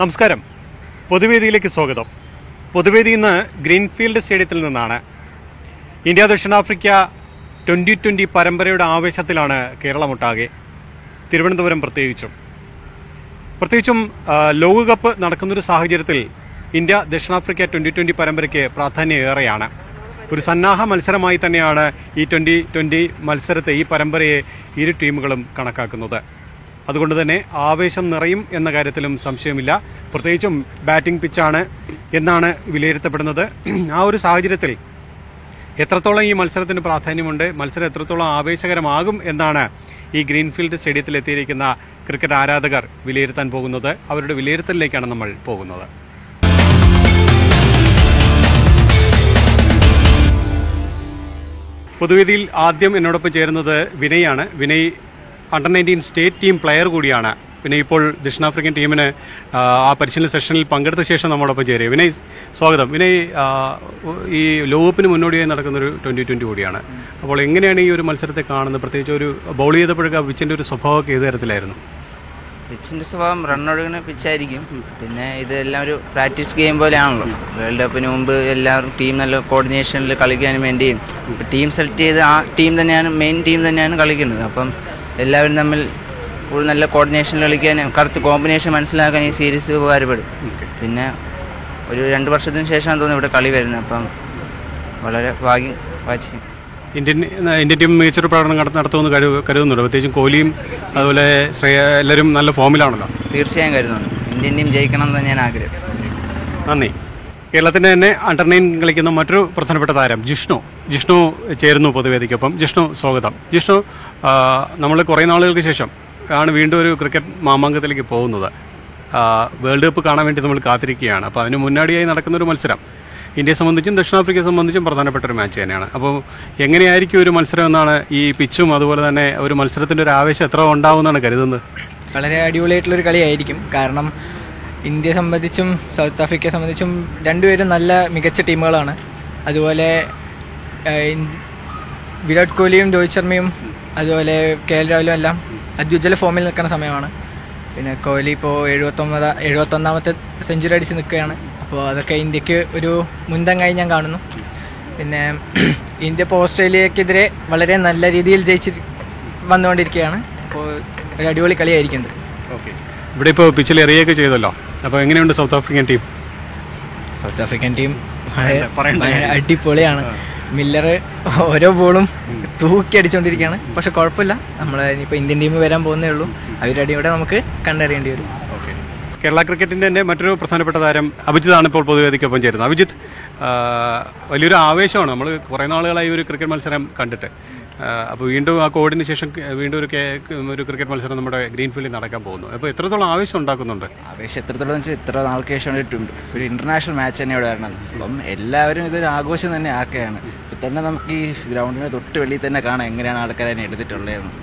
നമസ്കാരം പൊതുവേദിയിലേക്ക് സ്വാഗതം പൊതുവേദി ഇന്ന് ഗ്രീൻഫീൽഡ് സ്റ്റേഡിയത്തിൽ നിന്നാണ് ഇന്ത്യ ദക്ഷിണാഫ്രിക്ക ട്വന്റി ട്വന്റി പരമ്പരയുടെ ആവേശത്തിലാണ് കേരളമൊട്ടാകെ തിരുവനന്തപുരം പ്രത്യേകിച്ചും പ്രത്യേകിച്ചും ആ, ലോകകപ്പ് നടക്കുന്നൊരു സാഹചര്യത്തിൽ ഇന്ത്യ ദക്ഷിണാഫ്രിക്ക ട്വന്റി ട്വന്റി പരമ്പരയ്ക്ക് പ്രാധാന്യം ഏറെയാണ് ഒരു സന്നാഹ മത്സരമായി തന്നെയാണ് ഈ ട്വന്റി ട്വന്റി മത്സരത്തെ ഈ പരമ്പരയെ ഇരു ടീമുകളും കണക്കാക്കുന്നത് അതുകൊണ്ട് തന്നെ ആവേശം നിറയും എന്ന കാര്യത്തിലും സംശയമില്ല പ്രത്യേകിച്ചും ബാറ്റിംഗ് പിച്ചാണ് എന്നാണ് വിലയിരുത്തപ്പെടുന്നത് ആ ഒരു സാഹചര്യത്തിൽ എത്രത്തോളം ഈ മത്സരത്തിന് പ്രാധാന്യമുണ്ട് മത്സരം എത്രത്തോളം ആവേശകരമാകും എന്നാണ് ഈ ഗ്രീൻഫീൽഡ് സ്റ്റേഡിയത്തിൽ എത്തിയിരിക്കുന്ന ക്രിക്കറ്റ് ആരാധകർ വിലയിരുത്താൻ പോകുന്നത് അവരുടെ വിലയിരുത്തലിലേക്കാണ് നമ്മൾ പോകുന്നത് പൊതുവേദിയിൽ ആദ്യം എന്നോടൊപ്പം ചേരുന്നത് വിനയാണ് Vinay under nineteen state team player കൂടിയാണ് പിന്നെ ഇപ്പോൾ ദക്ഷിണാഫ്രിക്കൻ ടീമിന് ആ, ആ പരിശീലന സെഷനിൽ പങ്കെടുത്ത ശേഷം നമ്മോടൊപ്പം ചേരുക വിനയ് സ്വാഗതം വിനയ് ആ, ഈ ലോകകപ്പിന് മുന്നോടിയായി നടക്കുന്ന ഒരു ട്വന്റി ട്വന്റി കൂടിയാണ് അപ്പോൾ എങ്ങനെയാണ് ഈ ഒരു മത്സരത്തെ കാണുന്നത് പ്രത്യേകിച്ച് ഒരു ബൗൾ ചെയ്തപ്പോഴൊക്കെ പിച്ചിന്റെ ഒരു സ്വഭാവമൊക്കെ ഏത് തരത്തിലായിരുന്നു പിച്ചിന്റെ സ്വഭാവം റണ്ണൊഴുകുന്ന പിച്ചായിരിക്കും പിന്നെ ഇതെല്ലാം ഒരു പ്രാക്ടീസ് ഗെയിം പോലെയാണല്ലോ വേൾഡ് കപ്പിന് മുമ്പ് എല്ലാവരും ടീം നല്ല കോർഡിനേഷനിൽ കളിക്കാനും വേണ്ടിയും ഇപ്പം ടീം സെലക്ട് ചെയ്ത് ആ ടീം തന്നെയാണ് മെയിൻ ടീം തന്നെയാണ് കളിക്കുന്നത് അപ്പം എല്ലാവരും തമ്മിൽ ഒരു നല്ല കോർഡിനേഷനിൽ കളിക്കാനും കറക്റ്റ് കോമ്പിനേഷൻ മനസ്സിലാക്കാൻ ഈ സീരീസ് ഉപകാരപ്പെടും പിന്നെ ഒരു രണ്ട് വർഷത്തിന് ശേഷമാണ് തോന്നുന്നു ഇവിടെ കളി വരുന്നത് അപ്പം വളരെ ഭാഗ്യം വാച്ച് ഇന്ത്യൻ ഇന്ത്യൻ ടീം മികച്ചൊരു പ്രകടനം നട- നടത്തുമെന്ന് കരു- കരുതുന്നുണ്ട് പ്രത്യേകിച്ചും കോഹ്ലിയും അതുപോലെ ശ്രേയ എല്ലാവരും നല്ല ഫോമിലാണല്ലോ തീർച്ചയായും കരുതുന്നുണ്ട് ഇന്ത്യൻ ടീം ജയിക്കണം എന്ന് തന്നെയാണ് ആഗ്രഹം നന്ദി കേരളത്തിന്റെ തന്നെ അണ്ടർ നയൻ കളിക്കുന്ന മറ്റൊരു പ്രധാനപ്പെട്ട താരം ജിഷ്ണു ജിഷ്ണു ചേരുന്നു പൊതുവേദിക്കൊപ്പം ജിഷ്ണു സ്വാഗതം ജിഷ്ണു നമ്മൾ കുറേ നാളുകൾക്ക് ശേഷം ആണ് വീണ്ടും ഒരു ക്രിക്കറ്റ് മാമാങ്കത്തിലേക്ക് പോകുന്നത് ആ, വേൾഡ് കപ്പ് കാണാൻ വേണ്ടി നമ്മൾ കാത്തിരിക്കുകയാണ് അപ്പോൾ അതിന് മുന്നാടിയായി നടക്കുന്ന ഒരു മത്സരം ഇന്ത്യയെ സംബന്ധിച്ചും ദക്ഷിണാഫ്രിക്കയെ സംബന്ധിച്ചും പ്രധാനപ്പെട്ട ഒരു മാച്ച് തന്നെയാണ് അപ്പോൾ എങ്ങനെയായിരിക്കും ഒരു മത്സരം എന്നാണ് ഈ പിച്ചും അതുപോലെ തന്നെ ഒരു മത്സരത്തിന്റെ ഒരു ആവേശം എത്ര ഉണ്ടാവുമെന്നാണ് കരുതുന്നത് വളരെ അടിപൊളിയായിട്ടുള്ളൊരു കളിയായിരിക്കും കാരണം ഇന്ത്യയെ സംബന്ധിച്ചും സൗത്ത് ആഫ്രിക്കയെ സംബന്ധിച്ചും രണ്ടുപേരും നല്ല മികച്ച ടീമുകളാണ് അതുപോലെ ആഹ്, ഇൻ- വിരാട് കോഹ്ലിയും രോഹിത് ശർമ്മയും അതുപോലെ കെ എൽ രാഹുലും എല്ലാം അത്യുജ്വല ഫോമിൽ നിൽക്കുന്ന സമയമാണ് പിന്നെ കോഹ്ലി ഇപ്പോൾ എഴുപത്തൊമ്പത് എഴുപത്തൊന്നാമത്തെ സെഞ്ചുറി അടിച്ച് നിൽക്കുകയാണ് അപ്പോൾ അതൊക്കെ ഇന്ത്യക്ക് ഒരു മുൻതങ്ങായി ഞാൻ കാണുന്നു പിന്നെ ഇന്ത്യ ഇപ്പോൾ ഓസ്ട്രേലിയക്കെതിരെ വളരെ നല്ല രീതിയിൽ ജയിച്ച് വന്നുകൊണ്ടിരിക്കുകയാണ് അപ്പോൾ ഒരു അടിപൊളി കളിയായിരിക്കുന്നത് ഓക്കെ ഇവിടെ ഇപ്പോൾ പിച്ചിൽ എറിയൊക്കെ ചെയ്തല്ലോ അപ്പോൾ എങ്ങനെയുണ്ട് south African team south African team പറയണ്ട, പറയണ്ട. അടിപൊളിയാണ് ആ. മില്ലർ ഓരോ ബോളും തൂക്കി അടിച്ചുകൊണ്ടിരിക്കുകയാണ് പക്ഷെ കുഴപ്പമില്ല നമ്മൾ ഇനിയിപ്പോൾ ഇന്ത്യൻ ടീം വരാൻ പോകുന്നേ ഉള്ളൂ അവരുടെ അടിയോടെ നമുക്ക് കണ്ടറിയേണ്ടി വരും ഓക്കെ കേരള ക്രിക്കറ്റിന്റെ തന്നെ മറ്റൊരു പ്രധാനപ്പെട്ട താരം അഭിജിത്താണ് ഇപ്പോൾ പൊതുവേദിക്കൊപ്പം ചേരുന്നത് അഭിജിത്ത് ആ, വലിയൊരു ആവേശമാണ് നമ്മൾ കുറേ നാളുകളായി ഒരു ക്രിക്കറ്റ് മത്സരം കണ്ടിട്ട് അപ്പോൾ വീണ്ടും ആ കോഡിന് ശേഷം ക- വീണ്ടും ഒരു കേ- ഒരു ക്രിക്കറ്റ് മത്സരം നമ്മുടെ ഗ്രീൻഫീൽഡിൽ നടക്കാൻ പോകുന്നു അപ്പോൾ എത്രത്തോളം ആവേശം ഉണ്ടാക്കുന്നുണ്ട് ആവേശം എത്രത്തോളം വെച്ചാൽ ഇത്ര നാൾക്ക് ശേഷം ഒരു ടു- ഒരു ഇന്റർനാഷണൽ മാച്ച് തന്നെ ഇവിടെ വരണം അപ്പം എല്ലാവരും ഇതൊരു ആഘോഷം തന്നെ ആക്കുകയാണ് ഇപ്പം തന്നെ നമുക്ക് ഈ ഗ്രൗണ്ടിന് തൊട്ട് വെളിയിൽ തന്നെ കാണാം എങ്ങനെയാണ് ആൾക്കാർ അതിനെ എടുത്തിട്ടുള്ളതെന്ന്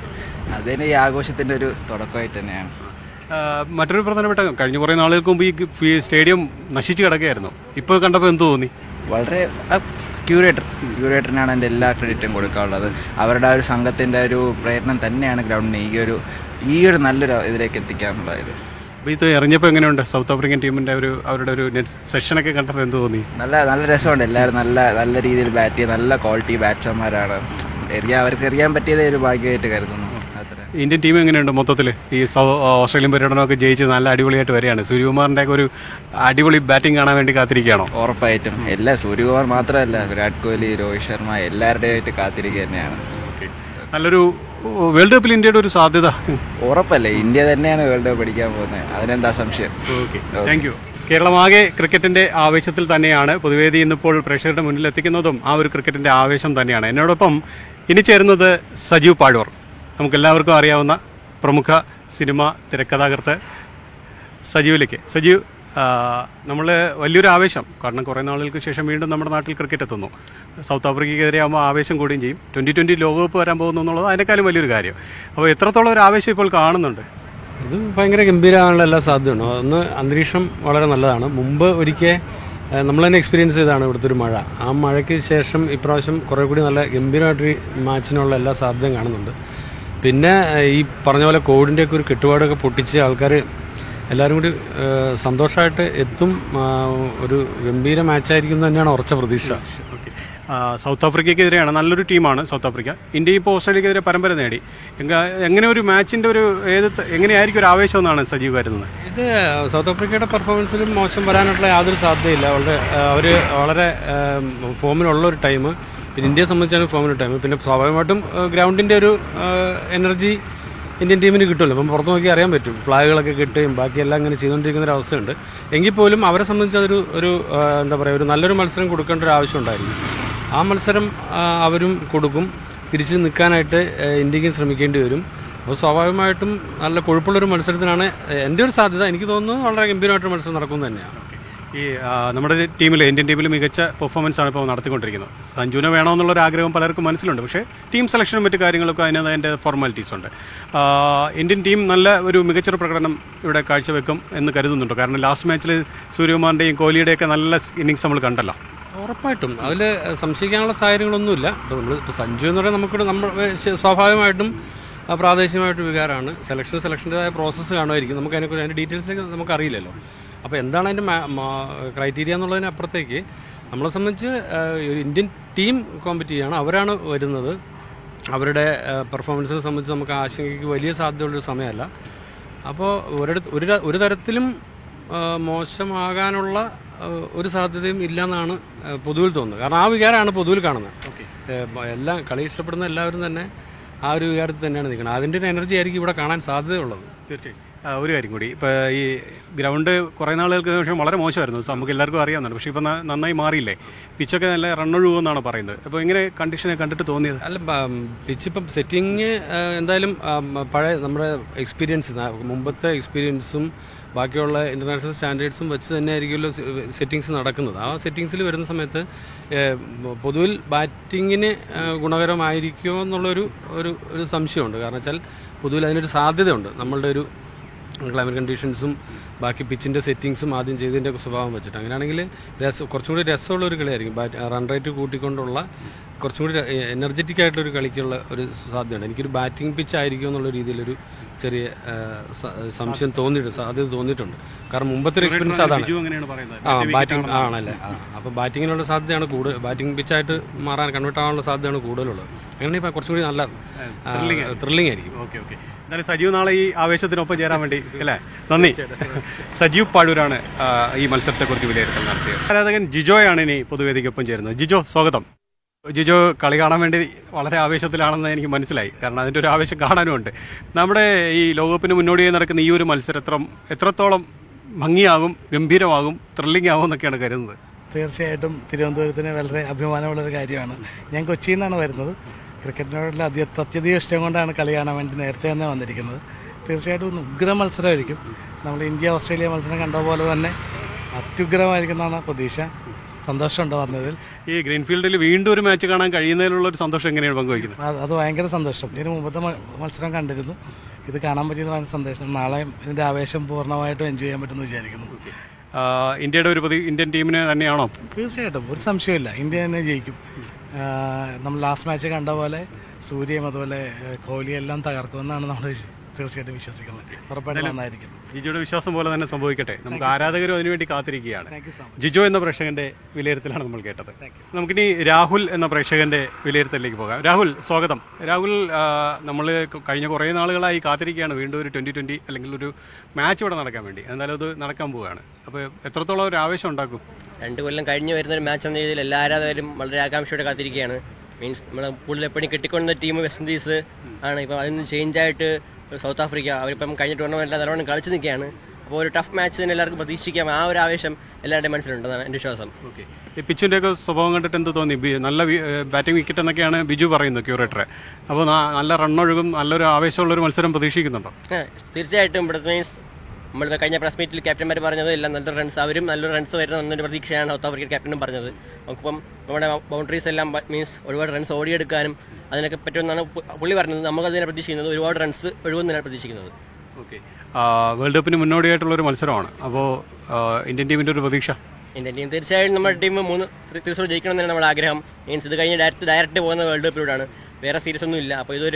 അത് തന്നെ ഈ ആഘോഷത്തിന്റെ ഒരു തുടക്കമായിട്ട് തന്നെയാണ് ആ, മറ്റൊരു പ്രധാനപ്പെട്ട കഴിഞ്ഞ കുറേ നാളുകൾക്ക് മുമ്പ് ഈ ഫി- സ്റ്റേഡിയം നശിച്ചു കിടക്കുകയായിരുന്നു ഇപ്പോൾ കണ്ടപ്പോൾ എന്ത് തോന്നി വളരെ ക്യൂറേറ്റർ ക്യൂറേറ്ററിനാണ് എൻ്റെ എല്ലാ ക്രെഡിറ്റും കൊടുക്കാനുള്ളത് അവരുടെ ആ ഒരു സംഘത്തിന്റെ ഒരു പ്രയത്നം തന്നെയാണ് ഗ്രൗണ്ടിനെ ഈ ഒരു ഈ ഒരു നല്ലൊരു ഇതിലേക്ക് എത്തിക്കാനുള്ളത് ഇത് അപ്പോൾ ഇത് എറിഞ്ഞപ്പോൾ എങ്ങനെയുണ്ട് സൗത്ത് ആഫ്രിക്കൻ ടീമിന്റെ ഒരു അവരുടെ ഒരു നെറ്റ് സെഷനൊക്കെ കണ്ടപ്പോൾ എന്ത് തോന്നി നല്ല നല്ല രസമുണ്ട് എല്ലാവരും നല്ല നല്ല രീതിയിൽ ബാറ്റ് ചെയ്ത് നല്ല ക്വാളിറ്റി ബാറ്റ്സ്മാൻമാരാണ് എറിയാൻ അവർക്ക് എറിയാൻ പറ്റിയതേ ഒരു ഭാഗ്യമായിട്ട് കരുതുന്നു അത്ര ഇന്ത്യൻ ടീം എങ്ങനെയുണ്ട് മൊത്തത്തിൽ ഈ സൗ- ഓസ്ട്രേലിയൻ പര്യടനമൊക്കെ ജയിച്ച് നല്ല അടിപൊളിയായിട്ട് വരികയാണ് സൂര്യകുമാറിന്റെ ഒക്കെ ഒരു അടിപൊളി ബാറ്റിംഗ് കാണാൻ വേണ്ടി കാത്തിരിക്കുകയാണോ ഉറപ്പായിട്ടും എല്ലാ സൂര്യകുമാർ മാത്രമല്ല വിരാട് കോഹ്ലി രോഹിത് ശർമ്മ എല്ലാവരുടെയും ആയിട്ട് കാത്തിരിക്കുക തന്നെയാണ് നല്ലൊരു വേൾഡ് കപ്പിൽ ഇന്ത്യയുടെ ഒരു സാധ്യത ഉറപ്പല്ലേ ഇന്ത്യ തന്നെയാണ് വേൾഡ് കപ്പ് പഠിക്കാൻ പോകുന്നത് അതിനെന്താ സംശയം ഓക്കെ താങ്ക് യു കേരളമാകെ ക്രിക്കറ്റിന്റെ ആവേശത്തിൽ തന്നെയാണ് പൊതുവേദി ഇന്നിപ്പോൾ പ്രേക്ഷകരുടെ മുന്നിൽ എത്തിക്കുന്നതും ആ ഒരു ക്രിക്കറ്റിന്റെ ആവേശം തന്നെയാണ് എന്നോടൊപ്പം ഇനി ചേരുന്നത് സജീവ് പാഴൂർ നമുക്കെല്ലാവർക്കും അറിയാവുന്ന പ്രമുഖ സിനിമ തിരക്കഥാകൃത്ത് സജീവിലേക്ക് സജീവ് നമ്മൾ വലിയൊരു ആവേശം കാരണം കുറേ നാളുകൾക്ക് ശേഷം വീണ്ടും നമ്മുടെ നാട്ടിൽ ക്രിക്കറ്റ് എത്തുന്നു സൗത്ത് ആഫ്രിക്കയ്ക്കെതിരെ ആകുമ്പോൾ ആവേശം കൂടുകയും ചെയ്യും ട്വൻ്റി ട്വൻ്റി ലോകകപ്പ് വരാൻ പോകുന്നു എന്നുള്ളത് അതിനേക്കാളും വലിയൊരു കാര്യം അപ്പോൾ എത്രത്തോളം ഒരു ആവേശം ഇപ്പോൾ കാണുന്നുണ്ട് ഇത് ഭയങ്കര ഗംഭീരമാകാനുള്ള എല്ലാ സാധ്യതയുണ്ട് ഒന്ന് അന്തരീക്ഷം വളരെ നല്ലതാണ് മുമ്പ് ഒരിക്കൽ നമ്മൾ തന്നെ എക്സ്പീരിയൻസ് ചെയ്തതാണ് ഇവിടുത്തെ ഒരു മഴ ആ മഴയ്ക്ക് ശേഷം ഇപ്രാവശ്യം കുറേ കൂടി നല്ല ഗംഭീരമായിട്ടൊരു മാച്ചിനുള്ള എല്ലാ സാധ്യതയും കാണുന്നുണ്ട് പിന്നെ ഏഹ്, ഈ പറഞ്ഞ പോലെ കോവിഡിൻ്റെയൊക്കെ ഒരു കെട്ടുപാടൊക്കെ പൊട്ടിച്ച് ആൾക്കാർ എല്ലാവരും കൂടി സന്തോഷമായിട്ട് എത്തും ആ, ഒരു ഗംഭീര മാച്ചായിരിക്കും എന്ന് തന്നെയാണ് ഉറച്ച പ്രതീക്ഷ ഓക്കെ സൗത്ത് ആഫ്രിക്കയ്ക്കെതിരെയാണ് നല്ലൊരു ടീമാണ് സൗത്ത് ആഫ്രിക്ക ഇന്ത്യ ഇപ്പോൾ ഓസ്ട്രേലിയക്കെതിരെ പരമ്പര നേടി എങ്ക- എങ്ങനെ ഒരു മാച്ചിന്റെ ഒരു ഏത് ത- എങ്ങനെയായിരിക്കും ഒരു ആവേശം എന്നാണ് സജീവ് കരുതുന്നത് ഇത് സൗത്ത് ആഫ്രിക്കയുടെ പെർഫോമൻസിലും മോശം വരാനുള്ള യാതൊരു സാധ്യതയില്ല വളരെ അവർ വളരെ ഫോമിലുള്ള ഒരു ടൈം പിന്നെ ഇന്ത്യയെ സംബന്ധിച്ചാണ് ഫോമിലുള്ള ടൈം പിന്നെ സ്വാഭാവികമായിട്ടും ഗ്രൗണ്ടിന്റെ ഒരു എനർജി ഇന്ത്യൻ ടീമിന് കിട്ടുമല്ലോ അപ്പം പുറത്ത് നോക്കി അറിയാൻ പറ്റും ഫ്ലാഗുകളൊക്കെ കിട്ടുകയും ബാക്കിയെല്ലാം ഇങ്ങനെ ചെയ്തുകൊണ്ടിരിക്കുന്ന ഒരു അവസ്ഥയുണ്ട് എങ്കിൽ പോലും അവരെ സംബന്ധിച്ച് അതൊരു ഒരു ആ, എന്താ പറയുക ഒരു നല്ലൊരു മത്സരം കൊടുക്കേണ്ട ഒരു ആവശ്യം ഉണ്ടായിരിക്കും ആ മത്സരം ആ, അവരും കൊടുക്കും തിരിച്ച് നിൽക്കാനായിട്ട് ആ, ഇന്ത്യക്കും ശ്രമിക്കേണ്ടി വരും അപ്പോൾ സ്വാഭാവികമായിട്ടും നല്ല കൊഴുപ്പുള്ളൊരു മത്സരത്തിനാണ് എൻ്റെ ഒരു സാധ്യത എനിക്ക് തോന്നുന്നു വളരെ ഗംഭീരമായിട്ടൊരു മത്സരം നടക്കും തന്നെയാണ് ഈ ആ, നമ്മുടെ ടീമിൽ ഇന്ത്യൻ ടീമിൽ മികച്ച പെർഫോമൻസ് ആണ് ഇപ്പോൾ നടത്തിക്കൊണ്ടിരിക്കുന്നത് സഞ്ജുവിനെ വേണമെന്നുള്ള ഒരു ആഗ്രഹം പലർക്കും മനസ്സിലുണ്ട് പക്ഷേ ടീം സെലക്ഷനും മറ്റു കാര്യങ്ങളൊക്കെ അതിന് അതിൻ്റെ ഫോർമാലിറ്റീസ് ഉണ്ട് ആ, ഇന്ത്യൻ ടീം നല്ല ഒരു മികച്ചൊരു പ്രകടനം ഇവിടെ കാഴ്ചവെക്കും എന്ന് കരുതുന്നുണ്ടോ കാരണം ലാസ്റ്റ് മാച്ചിൽ സൂര്യകുമാറിൻ്റെയും കോഹ്ലിയുടെയൊക്കെ നല്ല ഇന്നിങ്സ് നമ്മൾ കണ്ടല്ലോ ഉറപ്പായിട്ടും അതിൽ സംശയിക്കാനുള്ള സാഹചര്യങ്ങളൊന്നുമില്ല ഇപ്പോൾ നമ്മൾ ഇപ്പോൾ സഞ്ജു എന്ന് പറയുന്നത് നമുക്കിവിടെ നമ്മൾ ശ- സ്വാഭാവികമായിട്ടും ആ, പ്രാദേശികമായിട്ട് വികാരമാണ് സെലക്ഷൻ സെലക്ഷൻ്റെതായ പ്രോസസ്സ് കാണുമായിരിക്കും നമുക്ക് അതിനെക്കുറിച്ച് അതിൻ്റെ ഡീറ്റെയിൽസിലേക്ക് നമുക്ക് അറിയില്ലല്ലോ അപ്പോൾ എന്താണ് അതിൻ്റെ ക്രൈറ്റീരിയ എന്നുള്ളതിന് അപ്പുറത്തേക്ക് നമ്മളെ സംബന്ധിച്ച് ആ, ഒരു ഇന്ത്യൻ ടീം കോമ്പറ്റ് ചെയ്യുകയാണ് അവരാണ് വരുന്നത് അവരുടെ പെർഫോമൻസിനെ സംബന്ധിച്ച് നമുക്ക് ആശങ്കയ്ക്ക് വലിയ സാധ്യതയുള്ളൊരു സമയമല്ല അപ്പോൾ ഒരിടത്ത് ഒരു ര- ഒരു തരത്തിലും ആ, മോശമാകാനുള്ള ആ, ഒരു സാധ്യതയും ഇല്ലെന്നാണ് ആ, പൊതുവിൽ തോന്നുന്നത് കാരണം ആ വികാരമാണ് പൊതുവിൽ കാണുന്നത് ഏ, ബ- എല്ലാം കളി ഇഷ്ടപ്പെടുന്ന എല്ലാവരും തന്നെ ആ ഒരു വികാരത്തിൽ തന്നെയാണ് നിൽക്കുന്നത് അതിൻ്റെ ഒരു എനർജി ആയിരിക്കും ഇവിടെ കാണാൻ സാധ്യതയുള്ളത് തീർച്ചയായും ആ, ഒരു കാര്യം കൂടി ഇപ്പൊ ഈ ഗ്രൗണ്ട് കുറേ നാളുകൾക്ക് ശേഷം വളരെ മോശമായിരുന്നു സോ നമുക്ക് എല്ലാവർക്കും അറിയാവുന്നതാണ് പക്ഷേ ഇപ്പൊ ന- നന്നായി മാറിയില്ലേ പിച്ചൊക്കെ നല്ല റണ്ണൊഴുകുമെന്നാണ് പറയുന്നത് അപ്പോൾ ഇങ്ങനെ കണ്ടീഷനെ കണ്ടിട്ട് തോന്നിയത് അല്ല പിച്ച് ഇപ്പം സെറ്റിങ് എന്തായാലും ആ, മ, പഴയ നമ്മുടെ എക്സ്പീരിയൻസ് മുമ്പത്തെ എക്സ്പീരിയൻസും ബാക്കിയുള്ള ഇന്റർനാഷണൽ സ്റ്റാൻഡേർഡ്സും വെച്ച് തന്നെ ആയിരിക്കുമല്ലോ സെറ്റിങ്സ് നടക്കുന്നത് ആ സെറ്റിങ്സിൽ വരുന്ന സമയത്ത് ഏ, മ, പൊതുവിൽ ബാറ്റിങ്ങിന് ഗുണകരമായിരിക്കുമോ എന്നുള്ളൊരു ഒരു ഒരു സംശയമുണ്ട് കാരണം വെച്ചാൽ പൊതുവിൽ അതിനൊരു സാധ്യതയുണ്ട് നമ്മളുടെ ഒരു ക്ലൈമറ്റ് കണ്ടീഷൻസും ബാക്കി പിച്ചിന്റെ സെറ്റിങ്സും ആദ്യം ചെയ്തതിന്റെ സ്വഭാവം വെച്ചിട്ട് അങ്ങനെയാണെങ്കിൽ രസം കുറച്ചും കൂടി രസമുള്ള ഒരു കളിയായിരിക്കും ബാറ്റ് റൺ റേറ്റ് കൂട്ടിക്കൊണ്ടുള്ള കുറച്ചും കൂടി എനർജറ്റിക് ആയിട്ടുള്ള ഒരു കളിക്കുള്ള ഒരു സാധ്യതയുണ്ട് എനിക്കൊരു ബാറ്റിംഗ് പിച്ച് ആയിരിക്കും എന്നുള്ള രീതിയിലൊരു ചെറിയ ആ, സ- സംശയം തോന്നിയിട്ടുണ്ട് സാധ്യത തോന്നിയിട്ടുണ്ട് കാരണം മുമ്പത്തെ ഒരു എക്സ്പീരിയൻസ് അതാണ് ബിജു അങ്ങനെയാണ് പറയുന്നത് ആ ബാറ്റിംഗ് ആണല്ലേ ആ അപ്പൊ ബാറ്റിങ്ങിനുള്ള സാധ്യതയാണ് കൂടുതൽ ബാറ്റിംഗ് പിച്ചായിട്ട് മാറാൻ കൺവേർട്ട് ആവാനുള്ള സാധ്യതയാണ് കൂടുതലുള്ളത് അങ്ങനെ ഇപ്പൊ കുറച്ചും കൂടി നല്ല ത്രില്ലിംഗ് ആയിരിക്കും ഓക്കെ ഓക്കെ എന്തായാലും സജീവ് നാളെ ഈ ആവേശത്തിനൊപ്പം ചേരാൻ വേണ്ടി അല്ലേ നന്ദി സജീവ് പാഴൂരാണ് ആ, ഈ മത്സരത്തെക്കുറിച്ച് വിലയിരുത്തൽ നടത്തിയത് ആരാധകൻ ജിജോയാണ് ഇനി പൊതുവേദിക്കൊപ്പം ചേരുന്നത് ജിജോ സ്വാഗതം ജിജോ കളി കാണാൻ വേണ്ടി വളരെ ആവേശത്തിലാണെന്ന് എനിക്ക് മനസ്സിലായി കാരണം അതിന്റെ ഒരു ആവേശം കാണാനും ഉണ്ട് നമ്മുടെ ഈ ലോകകപ്പിന് മുന്നോടിയായി നടക്കുന്ന ഈ ഒരു മത്സരം എത്ര എത്രത്തോളം ഭംഗിയാകും ഗംഭീരമാകും ത്രില്ലിംഗ് ആകും എന്നൊക്കെയാണ് കരുതുന്നത് തീർച്ചയായിട്ടും തിരുവനന്തപുരത്തിന് വളരെ അഭിമാനമുള്ള ഒരു കാര്യമാണ് ഞാൻ കൊച്ചിയിൽ നിന്നാണ് വരുന്നത് ക്രിക്കറ്റിനോടുള്ള അതി അത്യധികം ഇഷ്ടം കൊണ്ടാണ് കളി കാണാൻ വേണ്ടി നേരത്തെ തന്നെ വന്നിരിക്കുന്നത് തീർച്ചയായിട്ടും ഒരു ഉഗ്ര മത്സരമായിരിക്കും നമ്മൾ ഇന്ത്യ ഓസ്ട്രേലിയ മത്സരം കണ്ട പോലെ തന്നെ അത്യുഗ്രമായിരിക്കും എന്നാണ് പ്രതീക്ഷ സന്തോഷമുണ്ട് വന്നതിൽ ഈ ഗ്രീൻഫീൽഡിൽ വീണ്ടും ഒരു മാച്ച് കാണാൻ കഴിയുന്നതിലുള്ള ഒരു സന്തോഷം എങ്ങനെയാണ് പങ്കുവയ്ക്കുന്നത് അത് അത് ഭയങ്കര സന്തോഷം ഇതിന് മുമ്പത്തെ മ- മത്സരം കണ്ടിരുന്നു ഇത് കാണാൻ പറ്റിയത് ഭയങ്കര സന്തോഷം നാളെ ഇതിന്റെ ആവേശം പൂർണ്ണമായിട്ടും എൻജോയ് ചെയ്യാൻ പറ്റുമെന്ന് വിചാരിക്കുന്നു ആ, ഇന്ത്യയുടെ ഒരു പൊതു ഇന്ത്യൻ ടീമിന് തന്നെയാണോ തീർച്ചയായിട്ടും ഒരു സംശയമില്ല ഇന്ത്യ തന്നെ ജയിക്കും ആ, നമ്മൾ ലാസ്റ്റ് മാച്ച് കണ്ട പോലെ സൂര്യയും അതുപോലെ ഏഹ്, കോഹ്ലി എല്ലാം തകർക്കുമെന്നാണ് നമ്മൾ വിശ്വ- തീർച്ചയായിട്ടും വിശ്വസിക്കുന്നത് ഉറപ്പായിട്ടും നന്നായിരിക്കും ജിജോയുടെ വിശ്വാസം പോലെ തന്നെ സംഭവിക്കട്ടെ നമുക്ക് ആരാധകരും അതിനുവേണ്ടി കാത്തിരിക്കുകയാണ് thank you so much Jijo എന്ന പ്രേക്ഷകന്റെ വിലയിരുത്തലാണ് നമ്മൾ കേട്ടത് നമുക്കിനി രാഹുൽ എന്ന പ്രേക്ഷകന്റെ വിലയിരുത്തലിലേക്ക് പോകാം രാഹുൽ സ്വാഗതം രാഹുൽ നമ്മൾ കഴിഞ്ഞ കുറേ നാളുകളായി കാത്തിരിക്കുകയാണ് വീണ്ടും ഒരു ട്വന്റി ട്വന്റി അല്ലെങ്കിൽ ഒരു മാച്ച് ഇവിടെ നടക്കാൻ വേണ്ടി എന്തായാലും അത് നടക്കാൻ പോവുകയാണ് അപ്പോൾ എത്രത്തോളം ഒരു ആവേശം ഉണ്ടാക്കും രണ്ട് കൊല്ലം കഴിഞ്ഞ് വരുന്ന ഒരു മാച്ച് എന്ന രീതിയിൽ എല്ലാ ആരാധകരും വളരെ ആകാംക്ഷയോടെ കാത്തിരിക്കുകയാണ് മീൻസ് നമ്മൾ കൂടുതൽ എപ്പോഴും കെട്ടിക്കൊണ്ട ടീം വെസ്റ്റ് ഇൻഡീസ് ആണ് ഇപ്പം അതിൽ നിന്ന് ചേഞ്ച് ആയിട്ട് സൗത്ത് ആഫ്രിക്ക അവരിപ്പം കഴിഞ്ഞ ടൂർണമെന്റിൽ നല്ലോണം കളിച്ച് നിൽക്കുകയാണ് അപ്പോൾ ഒരു ടഫ് മാച്ച് തന്നെ എല്ലാവർക്കും പ്രതീക്ഷിക്കാം ആ ഒരു ആവേശം എല്ലാവരുടെയും മനസ്സിലുണ്ടെന്നാണ് എൻ്റെ വിശ്വാസം ഓക്കെ ഈ പിച്ചിന്റെ ഒക്കെ സ്വഭാവം കണ്ടിട്ട് എന്ത് തോന്നി ബി- നല്ല ബാറ്റിംഗ് വിക്കറ്റ് എന്നൊക്കെയാണ് ബിജു പറയുന്നത് ക്യൂറേറ്ററെ അപ്പോൾ നല്ല റണ്ണൊഴുകും നല്ലൊരു ആവേശമുള്ള ഒരു മത്സരം പ്രതീക്ഷിക്കുന്നുണ്ടോ ആ, തീർച്ചയായിട്ടും ഇവിടെ മീൻസ് നമ്മൾ കഴിഞ്ഞ പ്രസ് മീറ്റിൽ ക്യാപ്റ്റന്മാർ പറഞ്ഞത് എല്ലാം നല്ലൊരു റൺസ് അവരും നല്ലൊരു റൺസ് വരുന്ന എന്നൊരു പ്രതീക്ഷയാണ് സൗത്ത് ആഫ്രിക്കൻ ക്യാപ്റ്റനും പറഞ്ഞത് നമുക്കിപ്പം നമ്മുടെ ബൗണ്ടറീസ് എല്ലാം മീൻസ് ഒരുപാട് റൺസ് ഓടിയെടുക്കാനും അതിനൊക്കെ പറ്റുമെന്നാണ് പു- പുള്ളി പറഞ്ഞത് നമുക്ക് അതിനെ പ്രതീക്ഷിക്കുന്നത് ഒരുപാട് റൺസ് ഒഴുകുന്നതിനാണ് പ്രതീക്ഷിക്കുന്നത് ഓക്കെ വേൾഡ് കപ്പിന് മുന്നോടിയായിട്ടുള്ള ഒരു മത്സരമാണ് അപ്പോൾ ഇന്ത്യൻ ടീമിന്റെ ഒരു പ്രതീക്ഷ ഇന്ത്യൻ ടീം തീർച്ചയായും നമ്മുടെ ടീം മൂന്ന് ത്രി- തൃശ്ശൂർ ജയിക്കണം എന്നാണ് നമ്മുടെ ആഗ്രഹം മീൻസ് ഇത് കഴിഞ്ഞ് ഡയറക്റ്റ് ഡയറക്റ്റ് പോകുന്ന വേൾഡ് കപ്പിലൂടെയാണ് വേറെ സീരീസ് ഒന്നും ഇല്ല അപ്പോൾ ഇതൊരു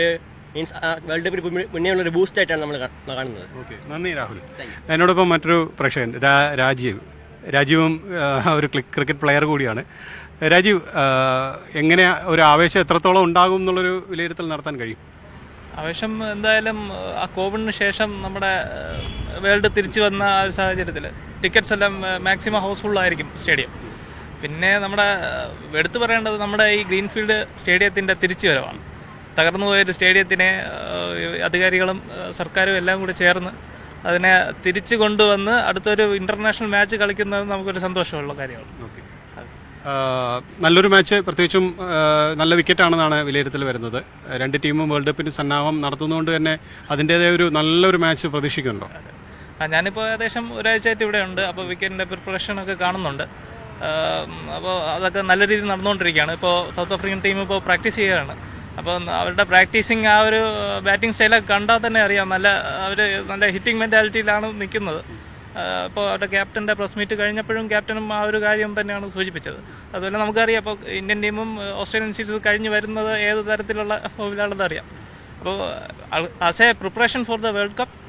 മീൻസ് വേൾഡ് കപ്പിന് മുന്നേ ഉള്ള ഒരു ബൂസ്റ്റ് ആയിട്ടാണ് നമ്മൾ കാണുന്നത് ഓക്കെ നന്ദി രാഹുൽ എന്നോടൊപ്പം മറ്റൊരു പ്രേക്ഷകൻ രാ- രാജീവ് രാജീവും ആ, ഒരു ക്ലിക്ക് ക്രിക്കറ്റ് പ്ലെയർ കൂടിയാണ് രാജീവ് ആ, എങ്ങനെ ഒരു ആവേശം എത്രത്തോളം ഉണ്ടാകും എന്നുള്ളൊരു വിലയിരുത്തൽ നടത്താൻ കഴിയും ആവേശം എന്തായാലും ഏഹ്, ആ കോവിഡിന് ശേഷം നമ്മുടെ ഏഹ്, വേൾഡ് തിരിച്ചു വന്ന ആ ഒരു സാഹചര്യത്തിൽ ടിക്കറ്റ്സ് എല്ലാം മാക്സിമം ഹൗസ്ഫുൾ ആയിരിക്കും സ്റ്റേഡിയം പിന്നെ നമ്മുടെ ഏഹ്, എടുത്തു പറയേണ്ടത് നമ്മുടെ ഈ ഗ്രീൻഫീൽഡ് സ്റ്റേഡിയത്തിന്റെ തിരിച്ചു വരവാണ് തകർന്നു പോയൊരു സ്റ്റേഡിയത്തിനെ ഏഹ്, അധികാരികളും ഏഹ്, സർക്കാരും എല്ലാം കൂടി ചേർന്ന് അതിനെ തിരിച്ചു കൊണ്ടുവന്ന് അടുത്തൊരു ഇന്റർനാഷണൽ മാച്ച് കളിക്കുന്നത് നമുക്കൊരു സന്തോഷമുള്ള കാര്യമാണ് ആ, നല്ലൊരു മാച്ച് പ്രത്യേകിച്ചും ആ, നല്ല വിക്കറ്റാണെന്നാണ് വിലയിരുത്തൽ വരുന്നത് രണ്ട് ടീമും വേൾഡ് കപ്പിന് സന്നാഹം നടത്തുന്നതുകൊണ്ട് തന്നെ അതിൻ്റെതായ ഒരു നല്ലൊരു മാച്ച് പ്രതീക്ഷിക്കുന്നുണ്ടോ ആ ഞാനിപ്പോൾ ഏകദേശം ഒരാഴ്ചയായിട്ട് ഇവിടെ ഉണ്ട് അപ്പോൾ വീക്കെൻഡിന്റെ പ്രിപ്പറേഷൻ ഒക്കെ കാണുന്നുണ്ട് അപ്പോൾ അതൊക്കെ നല്ല രീതിയിൽ നടന്നുകൊണ്ടിരിക്കുകയാണ് ഇപ്പോൾ സൗത്ത് ആഫ്രിക്കൻ ടീം ഇപ്പോൾ പ്രാക്ടീസ് ചെയ്യുകയാണ് അപ്പോൾ അവരുടെ പ്രാക്ടീസിങ് ആ ഒരു ബാറ്റിംഗ് സ്റ്റൈലൊക്കെ കണ്ടാൽ തന്നെ അറിയാം നല്ല അവർ നല്ല ഹിറ്റിംഗ് മെന്റാലിറ്റിയിലാണ് നിൽക്കുന്നത് ഇപ്പോൾ അവരുടെ ക്യാപ്റ്റന്റെ പ്രസ് മീറ്റ് കഴിഞ്ഞപ്പോഴും ക്യാപ്റ്റനും ആ ഒരു കാര്യം തന്നെയാണ് സൂചിപ്പിച്ചത് അതുപോലെ നമുക്കറിയാം അപ്പോൾ ഇന്ത്യൻ ടീമും ഓസ്ട്രേലിയൻ സീരീസ് കഴിഞ്ഞ് വരുന്നത് ഏത് തരത്തിലുള്ള ഫോമിലാണെന്ന് അറിയാം അപ്പോൾ as a preparation for the world cup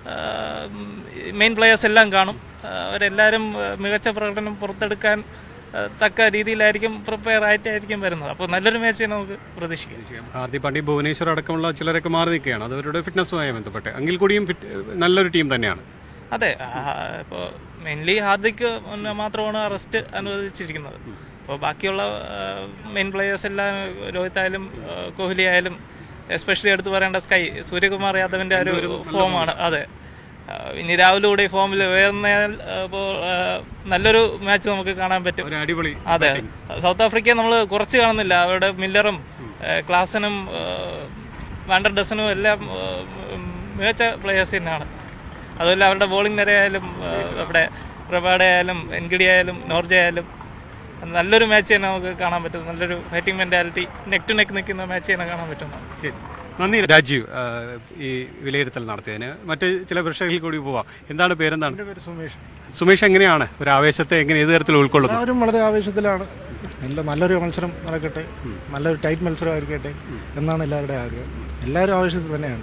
main players എല്ലാം കാണും ആ, അവരെല്ലാവരും ആ, മികച്ച പ്രകടനം പുറത്തെടുക്കാൻ ആ, തക്ക രീതിയിലായിരിക്കും പ്രിപ്പയർ ആയിട്ടായിരിക്കും വരുന്നത് അപ്പോൾ നല്ലൊരു മാച്ച് നമുക്ക് പ്രതീക്ഷിക്കാം ഹാർദിക് പാണ്ഡ്യ ഭുവനേശ്വർ അടക്കമുള്ള ചിലരൊക്കെ മാറി നിൽക്കുകയാണ് അത് അവരുടെ ഫിറ്റ്നസ്സുമായി ബന്ധപ്പെട്ട് എങ്കിൽ കൂടിയും fit- നല്ലൊരു ടീം തന്നെയാണ് അതെ ഇപ്പോൾ മെയിൻലി ഹാർദിക്ക് മുന്നേ മാത്രമാണ് റെസ്റ്റ് അനുവദിച്ചിരിക്കുന്നത് അപ്പോൾ ബാക്കിയുള്ള മെയിൻ പ്ലെയേഴ്സ് എല്ലാം രോഹിത് ആയാലും ആ, കോഹ്ലി ആയാലും എസ്പെഷ്യലി എടുത്തു പറയേണ്ട സ്കൈ സൂര്യകുമാർ യാദവിന്റെ ആ ഒരു ഫോമാണ് അതെ ആ, ഇനി രാവിലെ കൂടെ ഈ ഫോമിൽ ഉയർന്നാൽ ഇപ്പോൾ നല്ലൊരു മാച്ച് നമുക്ക് കാണാൻ പറ്റും ഒരു അടിപൊളി അതെ സൗത്ത് ആഫ്രിക്കയെ നമ്മൾ കുറച്ച് കാണുന്നില്ല അവരുടെ മില്ലറും ഏഹ് ക്ലാസനും ഏഹ് വാണ്ടർ ഡസനും എല്ലാം ഏഹ് മികച്ച പ്ലേയേഴ്സ് തന്നെയാണ് അതുപോലെ അവരുടെ ബോളിംഗ് നിരയായാലും ഏഹ് നമ്മുടെ റബാഡ ആയാലും എൻഗിഡി ആയാലും നോർജ ആയാലും നല്ലൊരു മാച്ച് തന്നെ നമുക്ക് കാണാൻ പറ്റും നല്ലൊരു fighting mentality neck to neck നിൽക്കുന്ന മാച്ച് തന്നെ കാണാൻ പറ്റുന്നതാണ് ശരി നന്ദി രാജീവ് ആ, ഈ വിലയിരുത്തൽ നടത്തിയതിന് മറ്റ് ചില പ്രേക്ഷകരിൽ കൂടി പോവാം എന്താണ് പേരെന്താണ് എൻ്റെ പേര് സുമേഷ് സുമേഷ് എങ്ങനെയാണ് ഒരു ആവേശത്തെ എങ്ങനെ ഏത് തരത്തിൽ ഉൾക്കൊള്ളുന്നു എല്ലാവരും വളരെ ആവേശത്തിലാണ് നല്ല നല്ലൊരു മത്സരം നടക്കട്ടെ നല്ലൊരു ടൈറ്റ് മത്സരമായിരിക്കട്ടെ എന്നാണ് എല്ലാവരുടെയും ആഗ്രഹം എല്ലാവരും ആവേശത്തിൽ തന്നെയാണ്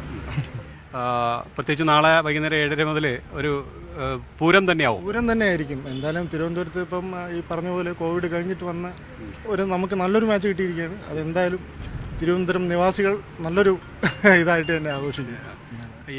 ആ, പ്രത്യേകിച്ച് നാളെ വൈകുന്നേരം ഏഴര മുതൽ ഒരു ആ, പൂരം തന്നെയാവും പൂരം തന്നെയായിരിക്കും എന്തായാലും തിരുവനന്തപുരത്ത് ഇപ്പം ആ, ഈ പറഞ്ഞ പോലെ കോവിഡ് കഴിഞ്ഞിട്ട് വന്ന ഒരു നമുക്ക് നല്ലൊരു മാച്ച് കിട്ടിയിരിക്കുകയാണ് അതെന്തായാലും തിരുവനന്തപുരം നിവാസികൾ നല്ലൊരു ഇതായിട്ട് തന്നെ ആഘോഷിക്കും ഈ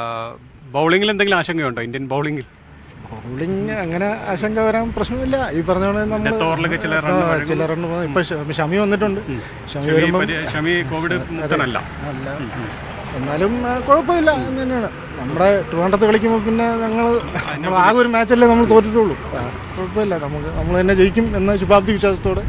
ബൗളിംഗിൽ എന്തെങ്കിലും ആശങ്കയുണ്ടോ ഇന്ത്യൻ ബൗളിംഗിൽ ബൗളിംഗ് അങ്ങനെ ആശങ്ക വരാൻ പ്രശ്നമില്ല ഈ പറഞ്ഞ പോലെ നമ്മൾ Death over-ലൊക്കെ ചില run വഴങ്ങും. ചില റൺ ഇപ്പൊ ഷ- ഷമി വന്നിട്ടുണ്ട് ഷമി ഷമി വരുമ്പം പരി- ഷമി കോവിഡ് മുക്തനല്ല അല്ല എന്നാലും ആ, കുഴപ്പമില്ല എന്ന് തന്നെയാണ് നമ്മുടെ ട്രിവാൻഡ്രത്ത് കളിക്കുമ്പോൾ പിന്നെ ഞങ്ങൾ നമ്മൾ ആകെ ഒരു മാച്ചല്ലേ നമ്മൾ തോറ്റിട്ടുള്ളൂ ആ, കുഴപ്പമില്ല നമുക്ക് നമ്മൾ തന്നെ ജയിക്കും എന്ന ശുഭാപ്തി വിശ്വാസത്തോടെ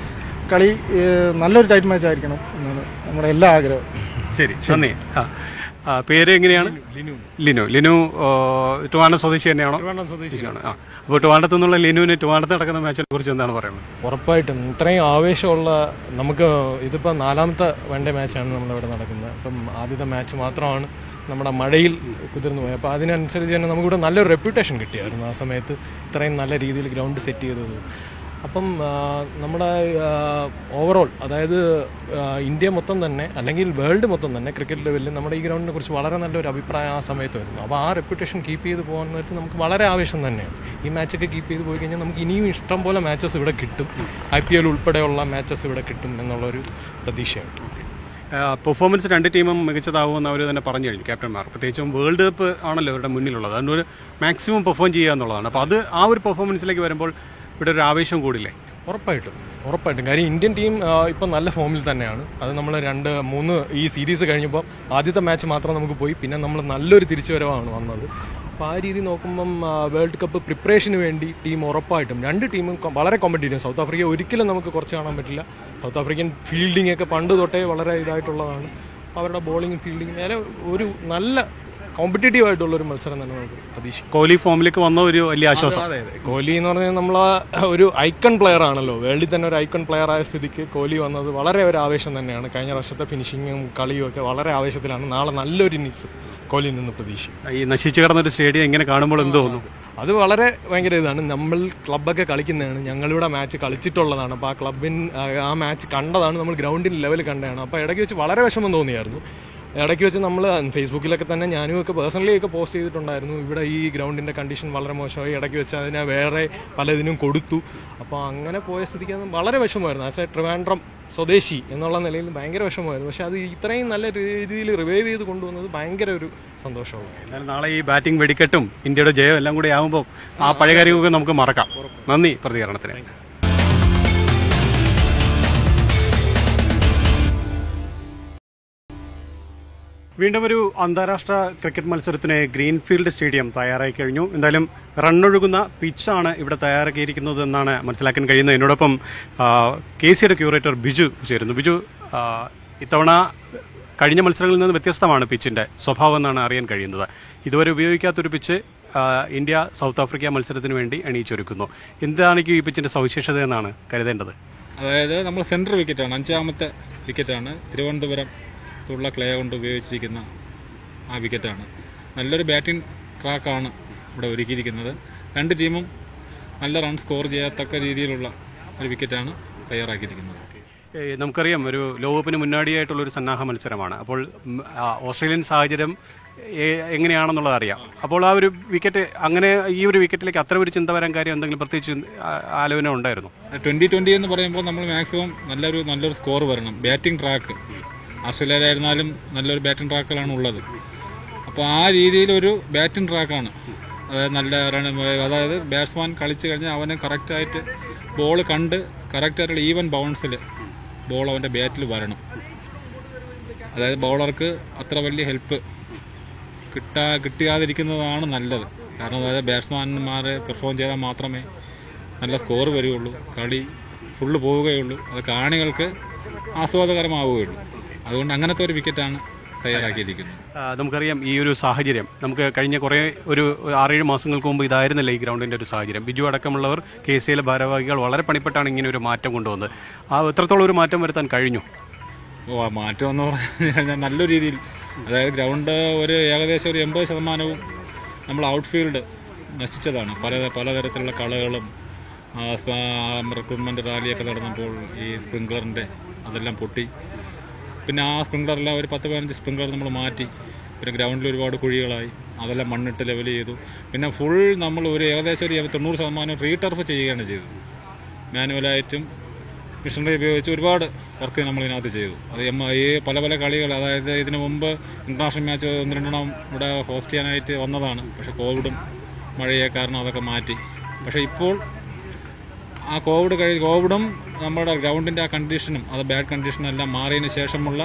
കളി ഏ, നല്ലൊരു ടൈറ്റ് മാച്ച് ആയിരിക്കണം എന്നാണ് നമ്മുടെ എല്ലാ ആഗ്രഹവും ശരി നന്ദി ആ. ആ, പേര് എങ്ങനെയാണ് ലിനു ലിനു ആ, ട്രിവാൻഡ്രം സ്വദേശി തന്നെയാണോ സ്വദേശിയാണ് ആ അപ്പോൾ ട്രിവാൻഡ്രത്ത് നിന്നുള്ള ലിനുവിന് ട്രിവാൻഡ്രത്ത് നടക്കുന്ന മാച്ചിനെ കുറിച്ച് എന്താണ് പറയുന്നത് ഉറപ്പായിട്ടും ഇത്രയും ആവേശമുള്ള നമുക്ക് ഇതിപ്പോൾ നാലാമത്തെ വൺഡേ മാച്ചാണ് നമ്മളിവിടെ നടക്കുന്നത് അപ്പം ആദ്യത്തെ മാച്ച് മാത്രമാണ് നമ്മുടെ മഴയിൽ കുതിർന്നു പോയത് അപ്പോൾ അതിനനുസരിച്ച് തന്നെ നമുക്കിവിടെ നല്ലൊരു റെപ്യൂട്ടേഷൻ കിട്ടിയായിരുന്നു ആ സമയത്ത് ഇത്രയും നല്ല രീതിയിൽ ഗ്രൗണ്ട് സെറ്റ് ചെയ്തത് അപ്പം ആ, നമ്മുടെ ഓവറോൾ അതായത് ആ, ഇന്ത്യ മൊത്തം തന്നെ അല്ലെങ്കിൽ വേൾഡ് മൊത്തം തന്നെ ക്രിക്കറ്റ് ലെവലിൽ നമ്മുടെ ഈ ഗ്രൗണ്ടിനെ കുറിച്ച് വളരെ നല്ലൊരു അഭിപ്രായം ആ സമയത്ത് വരുന്നു അപ്പോൾ ആ റെപ്യൂട്ടേഷൻ കീപ്പ് ചെയ്ത് പോകാൻ നേരത്ത് നമുക്ക് വളരെ ആവേശം തന്നെയാണ് ഈ മാച്ചൊക്കെ കീപ്പ് ചെയ്ത് പോയി കഴിഞ്ഞാൽ നമുക്ക് ഇനിയും ഇഷ്ടം പോലെ മാച്ചസ് ഇവിടെ കിട്ടും ഐ പി എൽ ഉൾപ്പെടെയുള്ള മാച്ചസ് ഇവിടെ കിട്ടും എന്നുള്ളൊരു പ്രതീക്ഷയുണ്ട് പെർഫോമൻസ് രണ്ട് ടീമും മികച്ചതാവുമെന്ന് അവർ തന്നെ പറഞ്ഞു കഴിഞ്ഞു ക്യാപ്റ്റന്മാർ പ്രത്യേകിച്ചും വേൾഡ് കപ്പ് ആണല്ലോ ഇവരുടെ മുന്നിലുള്ളത് അതുകൊണ്ട് ഒരു മാക്സിമം പെർഫോം ചെയ്യുക എന്നുള്ളതാണ് അപ്പോൾ അത് ആ ഒരു പെർഫോമൻസിലേക്ക് വരുമ്പോൾ ഇവിടെ ഒരു ആവേശം കൂടില്ലേ ഉറപ്പായിട്ടും ഉറപ്പായിട്ടും കാര്യം ഇന്ത്യൻ ടീം ഇപ്പം നല്ല ഫോമിൽ തന്നെയാണ് അത് നമ്മൾ രണ്ട് മൂന്ന് ഈ സീരീസ് കഴിഞ്ഞപ്പോൾ ആദ്യത്തെ മാച്ച് മാത്രം നമുക്ക് പോയി പിന്നെ നമ്മൾ നല്ലൊരു തിരിച്ചുവരവാണ് വന്നത് അപ്പോൾ ആ രീതി നോക്കുമ്പം വേൾഡ് കപ്പ് പ്രിപ്പറേഷന് വേണ്ടി ടീം ഉറപ്പായിട്ടും രണ്ട് ടീമും കൊ- വളരെ കോമ്പറ്റീറ്റീവ് സൗത്ത് ആഫ്രിക്ക ഒരിക്കലും നമുക്ക് കുറച്ച് കാണാൻ പറ്റില്ല സൗത്ത് ആഫ്രിക്കൻ ഫീൽഡിംഗ് ഒക്കെ പണ്ട് തൊട്ടേ വളരെ ഇതായിട്ടുള്ളതാണ് അപ്പോൾ അവരുടെ ബോളിംഗ് ഫീൽഡിംഗ് നേരെ ഒരു നല്ല കോമ്പറ്റേറ്റീവ് ആയിട്ടുള്ള ഒരു മത്സരം തന്നെ നമുക്ക് പ്രതീക്ഷിക്കാം കോഹ്ലി ഫോമിലേക്ക് വന്ന ഒരു വലിയ ആശ്വാസം അതെ അതെ കോഹ്ലി എന്ന് പറഞ്ഞാൽ നമ്മൾ ഒരു ഐക്കൺ പ്ലെയർ ആണല്ലോ വേൾഡിൽ തന്നെ ഒരു ഐക്കൺ പ്ലെയർ ആയ സ്ഥിതിക്ക് കോഹ്ലി വന്നത് വളരെ ഒരു ആവേശം തന്നെയാണ് കഴിഞ്ഞ വർഷത്തെ ഫിനിഷിങ്ങും കളിയും ഒക്കെ വളരെ ആവേശത്തിലാണ് നാളെ നല്ലൊരു ഇന്നിങ്സ് കോഹ്ലിയിൽ നിന്ന് പ്രതീക്ഷിക്കും ഈ നശിച്ചു കിടന്ന ഒരു സ്റ്റേഡിയം എങ്ങനെ കാണുമ്പോൾ എന്ത് തോന്നുന്നു അത് വളരെ ഭയങ്കര ഇതാണ് നമ്മൾ ക്ലബ്ബൊക്കെ കളിക്കുന്നതാണ് ഞങ്ങളിവിടെ മാച്ച് കളിച്ചിട്ടുള്ളതാണ് അപ്പോൾ ആ ക്ലബിൻ ആ മാച്ച് കണ്ടതാണ് നമ്മൾ ഗ്രൗണ്ടിൽ ലെവൽ കണ്ടതാണ് അപ്പോൾ ഇടയ്ക്ക് വെച്ച് വളരെ വിഷമം തോന്നിയായിരുന്നു ഇടയ്ക്ക് വെച്ച് നമ്മൾ ഫേസ്ബുക്കിലൊക്കെ തന്നെ ഞാനും ഒക്കെ പേഴ്സണലി ഒക്കെ പോസ്റ്റ് ചെയ്തിട്ടുണ്ടായിരുന്നു ഇവിടെ ഈ ഗ്രൗണ്ടിന്റെ കണ്ടീഷൻ വളരെ മോശമായി ഇടയ്ക്ക് വെച്ച് അതിനെ വേറെ പലതിനും കൊടുത്തു അപ്പോൾ അങ്ങനെ പോയ സ്ഥിതിക്ക് അത് വളരെ വിഷമമായിരുന്നു ആസ് എ ട്രിവാൻഡ്രം സ്വദേശി എന്നുള്ള നിലയിൽ ഭയങ്കര വിഷമമായിരുന്നു പക്ഷെ അത് ഇത്രയും നല്ല രീതിയിൽ റിവൈവ് ചെയ്ത് കൊണ്ടുവന്നത് ഭയങ്കര ഒരു സന്തോഷമാവും എന്തായാലും നാളെ ഈ ബാറ്റിംഗ് വെടിക്കെട്ടും ഇന്ത്യയുടെ ജയം എല്ലാം കൂടി ആകുമ്പോൾ ആ പഴയ കാര്യമൊക്കെ നമുക്ക് മറക്കാം നന്ദി പ്രതികരണത്തിന് വീണ്ടും ഒരു അന്താരാഷ്ട്ര ക്രിക്കറ്റ് മത്സരത്തിന് ഗ്രീൻഫീൽഡ് സ്റ്റേഡിയം തയ്യാറായി കഴിഞ്ഞു എന്തായാലും റണ്ണൊഴുകുന്ന പിച്ചാണ് ഇവിടെ തയ്യാറാക്കിയിരിക്കുന്നത് എന്നാണ് മനസ്സിലാക്കാൻ കഴിയുന്നത് എന്നോടൊപ്പം കെ സിയുടെ ക്യൂറേറ്റർ ബിജു ചേരുന്നു ബിജു ആ, ഇത്തവണ കഴിഞ്ഞ മത്സരങ്ങളിൽ നിന്ന് വ്യത്യസ്തമാണ് പിച്ചിന്റെ സ്വഭാവം എന്നാണ് അറിയാൻ കഴിയുന്നത് ഇതുവരെ ഉപയോഗിക്കാത്തൊരു പിച്ച് ആ, ഇന്ത്യ സൗത്ത് ആഫ്രിക്ക മത്സരത്തിന് വേണ്ടി അണിയിച്ചൊരുക്കുന്നു എന്തായിരിക്കും ഈ പിച്ചിന്റെ സവിശേഷത എന്നാണ് കരുതേണ്ടത് അതായത് നമ്മൾ സെൻട്രൽ വിക്കറ്റാണ് അഞ്ചാമത്തെ വിക്കറ്റാണ് തിരുവനന്തപുരം തുള്ള ക്ലേ കൊണ്ട് ഉപയോഗിച്ചിരിക്കുന്ന ആ വിക്കറ്റാണ് നല്ലൊരു ബാറ്റിംഗ് ട്രാക്കാണ് ഇവിടെ ഒരുക്കിയിരിക്കുന്നത് രണ്ട് ടീമും നല്ല റൺ സ്കോർ ചെയ്യത്തക്ക രീതിയിലുള്ള ഒരു വിക്കറ്റാണ് തയ്യാറാക്കിയിരിക്കുന്നത് ഏ, നമുക്കറിയാം ഒരു ലോകകപ്പിന് മുന്നാടിയായിട്ടുള്ള ഒരു സന്നാഹ മത്സരമാണ് അപ്പോൾ ഉം, ആ, ഓസ്ട്രേലിയൻ സാഹചര്യം ഏ- എങ്ങനെയാണെന്നുള്ളത് അറിയാം അപ്പോൾ ആ ഒരു വിക്കറ്റ് അങ്ങനെ ഈ ഒരു വിക്കറ്റിലേക്ക് അത്ര ഒരു ചിന്ത വരാൻ കാര്യം എന്തെങ്കിലും പ്രത്യേകിച്ച് ആ- ആലോചന ഉണ്ടായിരുന്നു ട്വന്റി ട്വന്റി എന്ന് പറയുമ്പോൾ നമ്മൾ മാക്സിമം നല്ലൊരു നല്ലൊരു സ്കോർ വരണം ബാറ്റിംഗ് ട്രാക്ക് ഓസ്ട്രേലിയയിലായിരുന്നാലും നല്ലൊരു ബാറ്റിംഗ് ട്രാക്കുകളാണ് ഉള്ളത് അപ്പോൾ ആ രീതിയിലൊരു ബാറ്റിംഗ് ട്രാക്കാണ് അതായത് നല്ല റൺ അതായത് ബാറ്റ്സ്മാൻ കളിച്ചു കഴിഞ്ഞാൽ അവന് കറക്റ്റായിട്ട് ബോൾ കണ്ട് കറക്റ്റായിട്ടുള്ള ഈവൻ ബൗൺസിൽ ബോൾ അവൻ്റെ ബാറ്റിൽ വരണം അതായത് ബൗളർക്ക് അത്ര വലിയ ഹെൽപ്പ് കിട്ടാ കിട്ടാതിരിക്കുന്നതാണ് നല്ലത് കാരണം അതായത് ബാറ്റ്സ്മാൻമാർ പെർഫോം ചെയ്താൽ മാത്രമേ നല്ല സ്കോർ വരികയുള്ളൂ കളി ഫുള്ള് പോവുകയുള്ളൂ അത് കാണികൾക്ക് ആസ്വാദകരമാവുകയുള്ളൂ അതുകൊണ്ട് അങ്ങനത്തെ ഒരു വിക്കറ്റാണ് തയ്യാറാക്കിയിരിക്കുന്നത് ആ, നമുക്കറിയാം ഈ ഒരു സാഹചര്യം നമുക്ക് കഴിഞ്ഞ കുറേ ഒരു ആറേഴ് മാസങ്ങൾക്ക് മുമ്പ് ഇതായിരുന്നില്ല ഈ ഗ്രൗണ്ടിന്റെ ഒരു സാഹചര്യം ബിജു അടക്കമുള്ളവർ കെ സി എയിലെ ഭാരവാഹികൾ വളരെ പണിപ്പെട്ടാണ് ഇങ്ങനെ ഒരു മാറ്റം കൊണ്ടുവന്നത് ആ എത്രത്തോളം ഒരു മാറ്റം വരുത്താൻ കഴിഞ്ഞു ഓ ആ മാറ്റം എന്ന് പറഞ്ഞു കഴിഞ്ഞാൽ നല്ല രീതിയിൽ അതായത് ഗ്രൗണ്ട് ഒരു ഏകദേശം ഒരു എൺപത് ശതമാനവും നമ്മൾ ഔട്ട്ഫീൽഡ് നശിച്ചതാണ് പല പലതരത്തിലുള്ള കളകളും റിക്രൂട്ട്മെന്റ് റാലിയൊക്കെ നടന്നപ്പോൾ ഈ സ്പ്രിംഗ്ലറിന്റെ അതെല്ലാം പൊട്ടി പിന്നെ ആ സ്പ്രിംഗ്ലറെല്ലാം ഒരു പത്ത് പതിനഞ്ച് സ്പ്രിംഗ്ലർ നമ്മൾ മാറ്റി പിന്നെ ഗ്രൗണ്ടിൽ ഒരുപാട് കുഴികളായി അതെല്ലാം മണ്ണിട്ട് ലെവൽ ചെയ്തു പിന്നെ ഫുൾ നമ്മൾ ഒരു ഏകദേശം ഒരു തൊണ്ണൂറ് ശതമാനം റീടർഫ് ചെയ്യുകയാണ് ചെയ്തത് മാനുവലായിട്ടും മിഷനറി ഉപയോഗിച്ച് ഒരുപാട് വർക്ക് നമ്മൾ ഇതിനകത്ത് ചെയ്തു അത് എം ഈ പല പല കളികൾ അതായത് ഇതിനു മുമ്പ് ഇന്റർനാഷണൽ മാച്ച് ഒന്ന് രണ്ടെണ്ണം ഇവിടെ ഹോസ്റ്റ് ചെയ്യാനായിട്ട് വന്നതാണ് പക്ഷെ കോവിഡും മഴയെ കാരണം അതൊക്കെ മാറ്റി പക്ഷെ ഇപ്പോൾ ആ കോവിഡ് കഴി കോവിഡും നമ്മുടെ ഗ്രൗണ്ടിൻ്റെ ആ കണ്ടീഷനും അത് ബാഡ് കണ്ടീഷനും എല്ലാം മാറിയതിന് ശേഷമുള്ള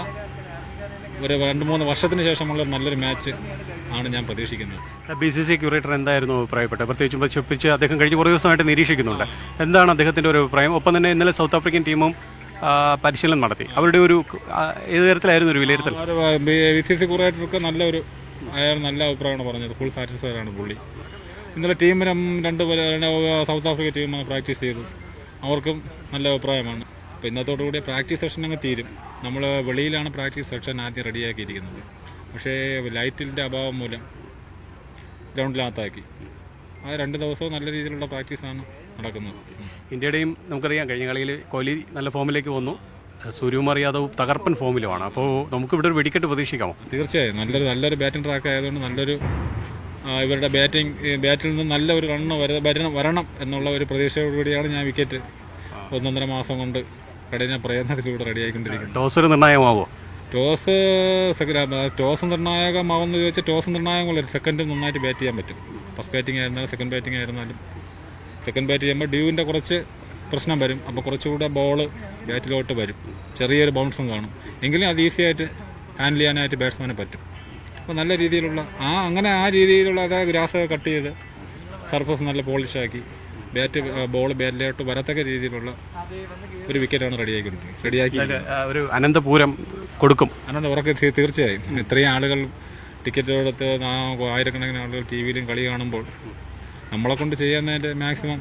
ഒരു രണ്ട് മൂന്ന് വർഷത്തിന് ശേഷമുള്ള ഒരു നല്ലൊരു മാച്ച് ആണ് ഞാൻ പ്രതീക്ഷിക്കുന്നത് ബി സി സി ക്യൂറേറ്റർ എന്തായിരുന്നു അഭിപ്രായപ്പെട്ടത് പ്രത്യേകിച്ചും പശ്ചിപ്പിച്ച് അദ്ദേഹം കഴിഞ്ഞ കുറേ ദിവസമായിട്ട് നിരീക്ഷിക്കുന്നുണ്ട് എന്താണ് അദ്ദേഹത്തിന്റെ ഒരു അഭിപ്രായം ഒപ്പം തന്നെ ഇന്നലെ സൗത്ത് ആഫ്രിക്കൻ ടീമും ആ, പരിശീലനം നടത്തി അവരുടെ ഒരു ആ, ഏത് തരത്തിലായിരുന്നു ഒരു വിലയിരുത്തൽ വി സി സി കുറേറ്റർക്ക് നല്ലൊരു അയാൾ നല്ല അഭിപ്രായമാണ് പറഞ്ഞത് ഫുൾ സാറ്റിസ്ഫൈഡ് ആണ് പുള്ളി ഇന്നലെ ടീമിനും രണ്ട് പേര് സൗത്ത് ആഫ്രിക്ക ടീം പ്രാക്ടീസ് ചെയ്തു അവർക്കും നല്ല അഭിപ്രായമാണ് അപ്പോൾ ഇന്നത്തോടു കൂടി പ്രാക്ടീസ് സെഷൻ അങ്ങ് തീരും നമ്മൾ വെളിയിലാണ് പ്രാക്ടീസ് സെഷൻ ആദ്യം റെഡിയാക്കിയിരിക്കുന്നത് പക്ഷേ ലൈറ്റിൻ്റെ അഭാവം മൂലം ഗ്രൗണ്ടിനകത്താക്കി ആ രണ്ട് ദിവസവും നല്ല രീതിയിലുള്ള പ്രാക്ടീസാണ് നടക്കുന്നത് ഉം. ഇന്ത്യയുടെയും നമുക്കറിയാം കഴിഞ്ഞ കളിയിൽ കോഹ്ലി നല്ല ഫോമിലേക്ക് വന്നു സൂര്യകുമാർ യാദവ് തകർപ്പൻ ഫോമിലുമാണ് അപ്പോൾ നമുക്ക് ഇവിടെ ഒരു വെടിക്കെട്ട് പ്രതീക്ഷിക്കാമോ തീർച്ചയായും നല്ലൊരു നല്ലൊരു ബാറ്റിംഗ് ട്രാക്ക് ആയതുകൊണ്ട് നല്ലൊരു ആ, ഇവരുടെ ബാറ്റിംഗ് ബാറ്റിൽ നിന്ന് നല്ല ഒരു റണ്ണ് വരണം വരണം എന്നുള്ള ഒരു പ്രതീക്ഷയോടുകൂടിയാണ് ഞാൻ വിക്കറ്റ് ഒന്നൊന്നര മാസം കൊണ്ട് കഠിന പ്രയത്നത്തിലൂടെ റെഡിയായിക്കൊണ്ടിരിക്കുന്നത് ടോസ് ഒരു നിർണായകമാവോ ടോസ് സെക്ര- ടോസ് നിർണായകമാവുമെന്ന് ചോദിച്ചാൽ ടോസ് നിർണായകമല്ല സെക്കൻഡ് നന്നായിട്ട് ബാറ്റ് ചെയ്യാൻ പറ്റും ഫസ്റ്റ് ബാറ്റിംഗ് ആയിരുന്നാലും സെക്കൻഡ് ബാറ്റിംഗ് ആയിരുന്നാലും സെക്കൻഡ് ബാറ്റ് ചെയ്യുമ്പോൾ ഡ്യൂവിൻ്റെ കുറച്ച് പ്രശ്നം വരും അപ്പോൾ കുറച്ചുകൂടെ ബോള് ബാറ്റിലോട്ട് വരും ചെറിയൊരു ബൗൺസും കാണും എങ്കിലും അത് ഈസി ആയിട്ട് ഹാൻഡിൽ ചെയ്യാനായിട്ട് ബാറ്റ്സ്മാന് പറ്റും അപ്പോൾ നല്ല രീതിയിലുള്ള ആ അങ്ങനെ ആ രീതിയിലുള്ള അതായത് ഗ്രാസ് കട്ട് ചെയ്ത് സർഫസ് നല്ല പോളിഷാക്കി ബാറ്റ് ബോൾ ബാറ്റിലോട്ട് വരത്തക്ക രീതിയിലുള്ള ഒരു വിക്കറ്റാണ് റെഡിയാക്കിക്കൊണ്ടിരിക്കുന്നത് റെഡിയാക്കി എന്തായാലും, ആ, ഒരു അനന്തപൂരം കൊടുക്കും അനന്ത ഉറക്കെ തീ- തീർച്ചയായും ഇത്രയും ആളുകൾ ടിക്കറ്റ് എടുത്ത് നാ- ആയിരക്കണക്കിന് ആളുകൾ ടി വിയിലും കളി കാണുമ്പോൾ നമ്മളെ കൊണ്ട് ചെയ്യാവുന്നതിൻ്റെ മാക്സിമം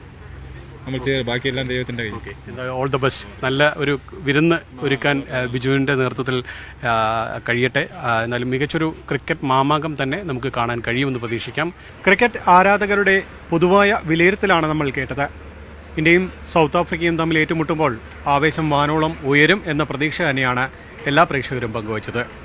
നമ്മൾ ചെയ്യുക ബാക്കിയെല്ലാം ദൈവത്തിൻ്റെ കയ്യിൽ ഓൾ ദ ബെസ്റ്റ് നല്ല ഒരു വിരുന്ന് ഒരുക്കാൻ ആ, ബിജുവിന്റെ നേതൃത്വത്തിൽ ആ, കഴിയട്ടെ ആ, എന്നാലും മികച്ചൊരു ക്രിക്കറ്റ് മാമാകം തന്നെ നമുക്ക് കാണാൻ കഴിയുമെന്ന് പ്രതീക്ഷിക്കാം ക്രിക്കറ്റ് ആരാധകരുടെ പൊതുവായ വിലയിരുത്തലാണ് നമ്മൾ കേട്ടത് ഇന്ത്യയും സൗത്ത് ആഫ്രിക്കയും തമ്മിൽ ഏറ്റുമുട്ടുമ്പോൾ ആവേശം വാനോളം ഉയരും എന്ന പ്രതീക്ഷ തന്നെയാണ് എല്ലാ പ്രേക്ഷകരും പങ്കുവച്ചത്